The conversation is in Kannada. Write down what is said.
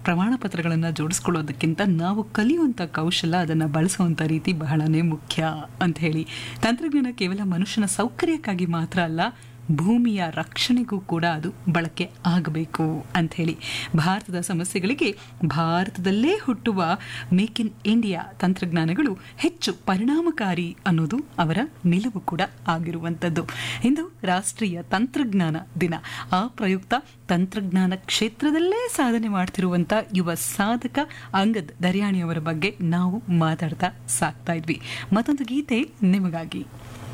ಪ್ರಮಾಣ ಪತ್ರಗಳನ್ನು ಜೋಡಿಸ್ಕೊಳ್ಳೋದಕ್ಕಿಂತ ನಾವು ಕಲಿಯುವಂಥ ಕೌಶಲ ಅದನ್ನು ಬಳಸುವಂಥ ರೀತಿ ಬಹಳನೇ ಮುಖ್ಯ ಅಂತ ಹೇಳಿ ತಂತ್ರಜ್ಞಾನ ಕೇವಲ ಮನುಷ್ಯನ ಸೌಕರ್ಯಕ್ಕಾಗಿ ಮಾತ್ರ ಅಲ್ಲ ಭೂಮಿಯ ರಕ್ಷಣೆಗೂ ಕೂಡ ಅದು ಬಳಕೆ ಆಗಬೇಕು ಅಂತ ಹೇಳಿ ಭಾರತದ ಸಮಸ್ಯೆಗಳಿಗೆ ಭಾರತದಲ್ಲೇ ಹುಟ್ಟುವ ಮೇಕ್ ಇನ್ ಇಂಡಿಯಾ ತಂತ್ರಜ್ಞಾನಗಳು ಹೆಚ್ಚು ಪರಿಣಾಮಕಾರಿ ಅನ್ನೋದು ಅವರ ನಿಲುವು ಕೂಡ ಆಗಿರುವಂಥದ್ದು ಇಂದು ರಾಷ್ಟ್ರೀಯ ತಂತ್ರಜ್ಞಾನ ದಿನ ಆ ಪ್ರಯುಕ್ತ ತಂತ್ರಜ್ಞಾನ ಕ್ಷೇತ್ರದಲ್ಲೇ ಸಾಧನೆ ಮಾಡ್ತಿರುವಂಥ ಯುವ ಸಾಧಕ ಅಂಗದ್ ದರ್ಯಾಣಿಯವರ ಬಗ್ಗೆ ನಾವು ಮಾತಾಡ್ತಾ ಸಾಕ್ತಾ ಇದ್ವಿ ಮತ್ತೊಂದು ಗೀತೆ ನಿಮಗಾಗಿ